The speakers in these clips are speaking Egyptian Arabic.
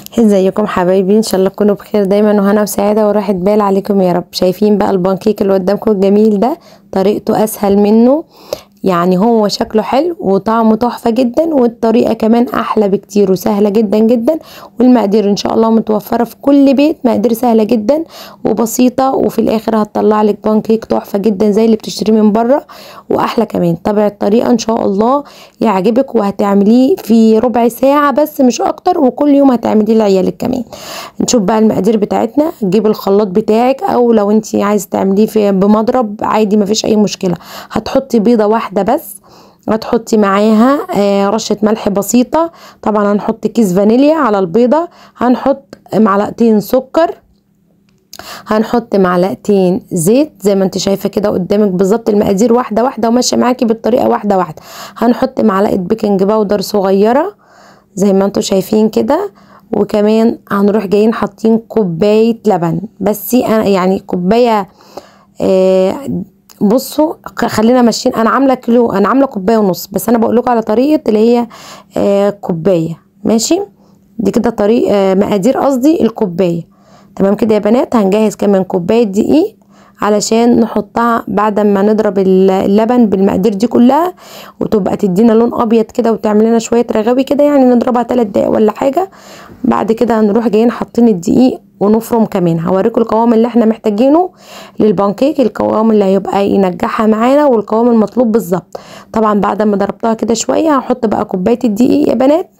ازيكم حبايبي ان شاء الله تكونوا بخير دايما وهنا وسعاده وراحه بال عليكم يا رب شايفين بقى البانكيك اللي قدامكم الجميل ده طريقته اسهل منه يعني هو شكله حلو وطعمه تحفه جدا والطريقه كمان احلى بكتير وسهله جدا جدا والمقادير ان شاء الله متوفره في كل بيت مقادير سهله جدا وبسيطه وفي الاخر هتطلع لك بانكيك تحفه جدا زي اللي بتشتريه من بره واحلى كمان طبع الطريقه ان شاء الله يعجبك وهتعمليه في ربع ساعه بس مش اكتر وكل يوم هتعمليه لعيالك كمان نشوف بقى المقادير بتاعتنا تجيب الخلاط بتاعك او لو انت عايزه تعمليه في بمضرب عادي مفيش اي مشكله هتحطي بيضه واحده بس هتحطي معاها آه رشة ملح بسيطة طبعا هنحط كيس فانيليا على البيضة هنحط معلقتين سكر هنحط معلقتين زيت زي ما انت شايفه كده قدامك بالظبط المقادير واحده واحده وماشيه معاكي بالطريقه واحده واحده هنحط معلقه بيكنج باودر صغيره زي ما انتم شايفين كده وكمان هنروح جايين حاطين كوبايه لبن بس انا يعني كوبايه آه بصوا خلينا ماشيين انا عامله كيلو انا عامله كوبايه ونص بس انا بقول لكم على طريقه اللي هي آه كوبايه ماشي دي كده طريق آه مقادير قصدي الكوبايه تمام كده يا بنات هنجهز كمان كوبايه دقيق علشان نحطها بعد ما نضرب اللبن بالمقادير دي كلها وتبقى تدينا لون ابيض كده وتعمل لنا شويه رغاوي كده يعني نضربها 3 دقايق ولا حاجه بعد كده هنروح جايين حاطين الدقيق ونفرم كمان هوريكم القوام اللي احنا محتاجينه للبانكيك القوام اللي هيبقى ينجحها معانا والقوام المطلوب بالظبط طبعا بعد ما ضربتها كده شويه هحط بقى كوبايه الدقيق يا بنات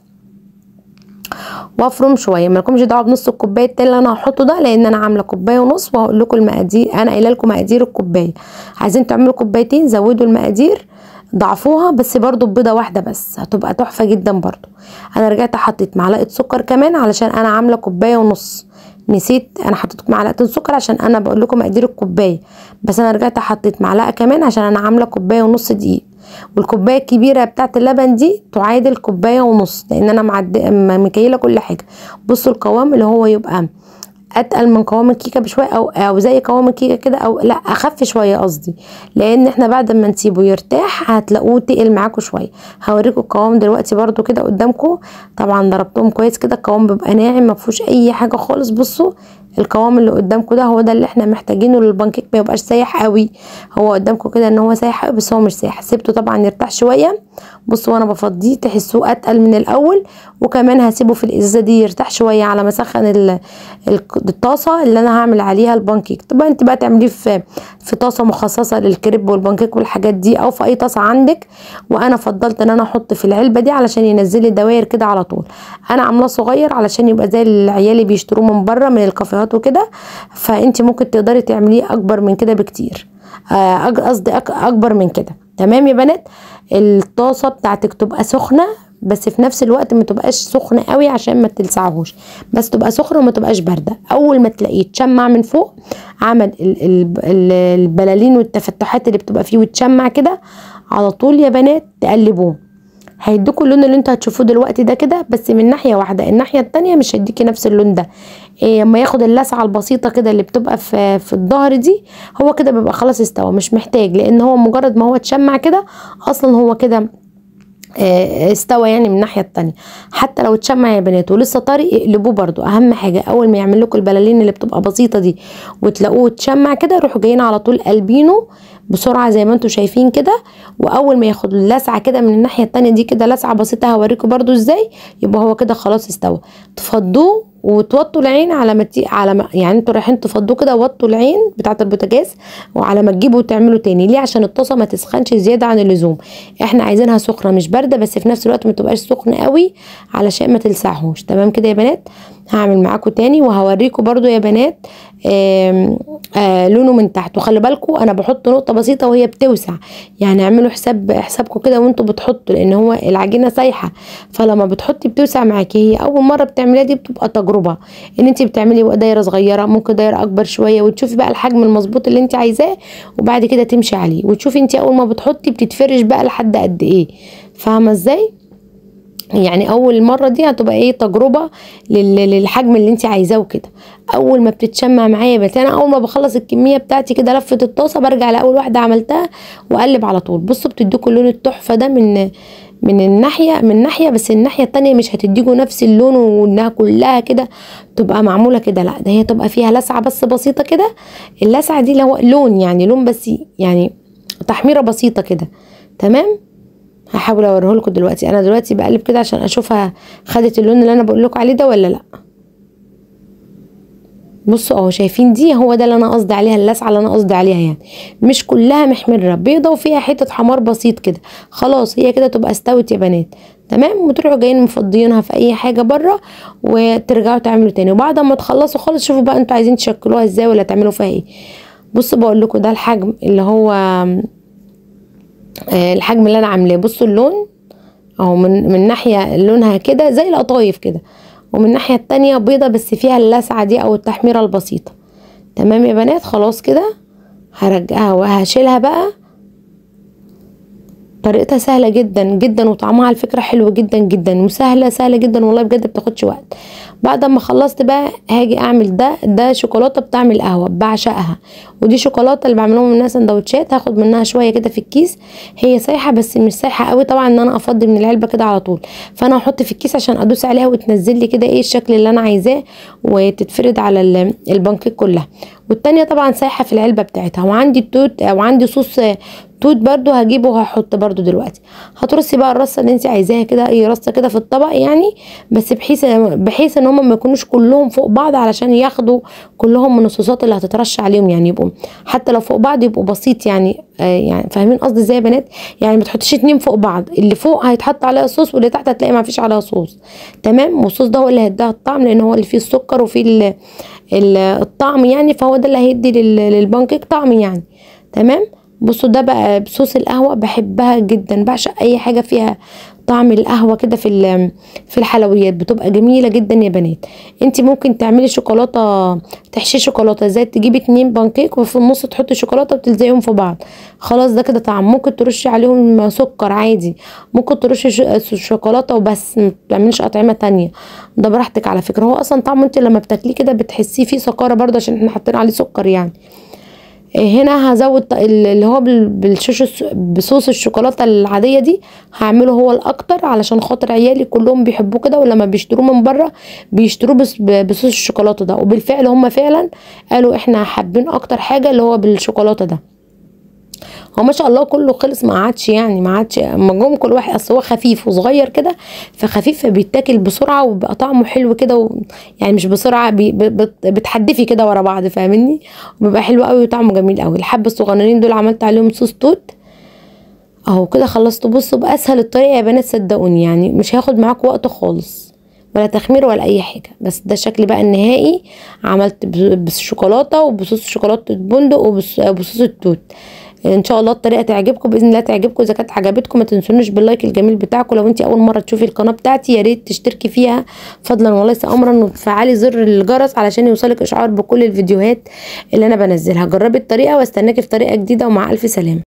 وافرم شويه مالكمش دعوه بنص الكوبايه التاني اللي انا هحطه ده لان انا عامله كوبايه ونص وهقول لكم المقادير انا قايله لكم مقادير الكوبايه عايزين تعملوا كوبايتين زودوا المقادير ضعفوها بس برضو بيضه واحده بس هتبقى تحفه جدا برضو انا رجعت حطيت معلقه سكر كمان علشان انا عامله كوبايه ونص نسيت انا حطيت معلقتين سكر عشان انا بقول لكم مقادير الكوبايه بس انا رجعت حطيت معلقه كمان عشان انا عامله كوبايه ونص دقيق والكوبايه الكبيره بتاعت اللبن دي تعادل كوبايه ونص لان انا معد... مكيله كل حاجه بصوا القوام اللي هو يبقى اتقل من قوام الكيكه بشويه او او زي قوام الكيكه كده او لا اخف شويه قصدي لان احنا بعد ما نسيبه يرتاح هتلاقوه تقل معاكم شويه هوريكم القوام دلوقتي برده كده قدامكم طبعا ضربتهم كويس كده القوام بيبقى ناعم ما فيهوش اي حاجه خالص بصوا القوام اللي قدامكم ده هو ده اللي احنا محتاجينه للبانكيك ما يبقاش سايح قوي هو قدامكم كده ان هو سايح قوي بس هو مش سايح سيبته طبعا يرتاح شويه بصوا وانا بفضيه تحسوه اتقل من الاول وكمان هسيبه في الازازه دي يرتاح شويه على ما اسخن الطاسه اللي انا هعمل عليها البانكيك طبعا انت بقى تعمليه في في طاسه مخصصه للكريب والبانكيك والحاجات دي او في اي طاسه عندك وانا فضلت ان انا احط في العلبه دي علشان ينزل لي دواير كده على طول انا عاملاه صغير علشان يبقى زي العيال بيشتروه من بره من الكافيهات وكده فانت ممكن تقدري تعمليه اكبر من كده بكتير قصدي اكبر من كده تمام يا بنات الطاسه بتاعتك تبقى سخنه بس في نفس الوقت ما تبقاش سخنه قوي عشان ما تلسعهوش بس تبقى سخنه وما تبقاش بارده اول ما تلاقيه تشمع من فوق عمل البلالين والتفتحات اللي بتبقى فيه وتشمع كده على طول يا بنات تقلبوه هيدوكوا اللون اللي انتوا هتشوفوه دلوقتي ده كده بس من ناحيه واحده الناحيه التانية مش هيديكي نفس اللون ده إيه اما ياخد اللسعه البسيطه كده اللي بتبقى في في الظهر دي هو كده بيبقى خلاص استوى مش محتاج لان هو مجرد ما هو اتشمع كده اصلا هو كده استوى يعني من الناحيه التانية حتى لو اتشمع يا بنات ولسه طري اقلبوه برضو اهم حاجه اول ما يعمل لكم البلالين اللي بتبقى بسيطه دي وتلاقوه اتشمع كده روحوا جايين على طول قلبينه بسرعه زي ما انتم شايفين كده واول ما ياخد اللسعه كده من الناحيه التانية دي كده لسعه بسيطه هوريكم برضو ازاي يبقى هو كده خلاص استوى تفضوه وتوطوا العين على ما تي... على ما يعني انتوا رايحين تفضوه كده وطوا العين بتاعه البوتاجاز وعلى ما تجيبوا تعملوا تاني ليه عشان الطاسه ما تسخنش زياده عن اللزوم احنا عايزينها سخنه مش بارده بس في نفس الوقت ما تبقاش سخنه قوي علشان ما تلسعهوش تمام كده يا بنات هعمل معاكم تاني وهوريكم برضو يا بنات آم آه لونه من تحت وخلي بالكم انا بحط نقطه بسيطه وهي بتوسع يعني اعملوا حساب حسابكم كده وانتوا بتحطوا لان هو العجينه سايحه فلما بتحطي بتوسع معاكي هي اول مره بتعمليها دي بتبقى تجربه ان انت بتعملي دايره صغيره ممكن دايره اكبر شويه وتشوفي بقى الحجم المظبوط اللي انت عايزاه وبعد كده تمشي عليه وتشوفي انت اول ما بتحطي بتتفرش بقى لحد قد ايه فاهمه ازاي يعني اول مره دي هتبقى ايه تجربه للحجم اللي انت عايزاه وكده اول ما بتتشمع معايا بس انا اول ما بخلص الكميه بتاعتي كده لفه الطاسه برجع لاول واحده عملتها واقلب على طول بصوا بتدوكوا اللون التحفه ده من من الناحيه من ناحيه بس الناحيه التانية مش هتديكوا نفس اللون وانها كلها كده تبقى معموله كده لا ده هي تبقى فيها لسعه بس بسيطه كده اللسعه دي اللي هو لون يعني لون بس يعني تحميره بسيطه كده تمام هحاول اوريه لكم دلوقتي انا دلوقتي بقلب كده عشان اشوفها خدت اللون اللي انا بقول لكم عليه ده ولا لا بصوا اهو شايفين دي هو ده اللي انا قصدي عليها اللسعه اللي انا قصدي عليها يعني مش كلها محمره بيضه وفيها حته حمار بسيط كده خلاص هي كده تبقى استوت يا بنات تمام وتروحوا جايين مفضيينها في اي حاجه بره وترجعوا تعملوا تاني وبعد ما تخلصوا خالص شوفوا بقى انتوا عايزين تشكلوها ازاي ولا تعملوا فيها ايه بصوا بقول لكم ده الحجم اللي هو آه الحجم اللي انا عاملاه بصوا اللون اهو من من ناحيه لونها كده زي القطايف كده ومن الناحيه التانية بيضه بس فيها اللسعه دي او التحميره البسيطه تمام يا بنات خلاص كده هرجعها وهشيلها بقى طريقتها سهله جدا جدا وطعمها على فكره حلو جدا جدا وسهله سهله جدا والله بجد بتاخدش وقت بعد ما خلصت بقى هاجي اعمل ده ده شوكولاته بتعمل قهوه بعشقها ودي شوكولاته اللي بعملهم منها سندوتشات هاخد منها شويه كده في الكيس هي سايحه بس مش سايحه قوي طبعا ان انا افضي من العلبه كده على طول فانا هحط في الكيس عشان ادوس عليها وتنزل لي كده ايه الشكل اللي انا عايزاه وتتفرد على البانكيك كلها والتانية طبعا سايحه في العلبه بتاعتها وعندي التوت وعندي صوص توت برضو هجيبه وهحط برضو دلوقتي هترصي بقى الرصه اللي انت عايزاها كده اي رصه كده في الطبق يعني بس بحيث بحيث ان هم ما يكونوش كلهم فوق بعض علشان ياخدوا كلهم من الصوصات اللي هتترش عليهم يعني يبقوا حتى لو فوق بعض يبقوا بسيط يعني آه يعني فاهمين قصدي ازاي يا بنات يعني ما تحطيش اتنين فوق بعض اللي فوق هيتحط عليها صوص واللي تحت هتلاقي ما فيش عليها صوص تمام والصوص ده هو اللي هيديها الطعم لان هو اللي فيه السكر وفيه الطعم يعني فهو ده اللي هيدي للبانكيك طعم يعني تمام بصوا ده بقى بصوص القهوه بحبها جدا بعشق اي حاجه فيها طعم القهوه كده في في الحلويات بتبقى جميله جدا يا بنات انت ممكن تعملي شوكولاته تحشي شوكولاته زي تجيبي اتنين بانكيك وفي النص تحطي شوكولاته وتلزقيهم في بعض خلاص ده كده طعم ممكن ترشي عليهم سكر عادي ممكن ترشي شوكولاته وبس ما تعمليش اطعمه تانية ده براحتك على فكره هو اصلا طعمه انت لما بتاكليه كده بتحسيه فيه سكاره برضه عشان احنا حاطين عليه سكر يعني هنا هزود اللي هو بالشوش بصوص الشوكولاته العاديه دي هعمله هو الاكتر علشان خاطر عيالي كلهم بيحبوه كده ولما بيشتروه من بره بيشتروه بصوص الشوكولاته ده وبالفعل هم فعلا قالوا احنا حابين اكتر حاجه اللي هو بالشوكولاته ده هو ما شاء الله كله خلص ما قعدش يعني ما قعدش اما جم كل واحد اصل هو خفيف وصغير كده فخفيف فبيتاكل بسرعه وبيبقى طعمه حلو كده و... يعني مش بسرعه بي... بت... بتحدفي كده ورا بعض فاهمني وبيبقى حلو قوي وطعمه جميل قوي الحبه الصغننين دول عملت عليهم صوص توت اهو كده خلصت بصوا باسهل الطريقه يا بنات صدقوني يعني مش هياخد معاكم وقت خالص ولا تخمير ولا اي حاجه بس ده الشكل بقى النهائي عملت بالشوكولاته وبصوص شوكولاته البندق وبصوص التوت ان شاء الله الطريقه تعجبكم باذن الله تعجبكم اذا كانت عجبتكم ما تنسونوش باللايك الجميل بتاعكم لو انت اول مره تشوفي القناه بتاعتي يا ريت تشتركي فيها فضلا وليس امرا وتفعلي زر الجرس علشان يوصلك اشعار بكل الفيديوهات اللي انا بنزلها جربي الطريقه واستناكي في طريقه جديده ومع الف سلامه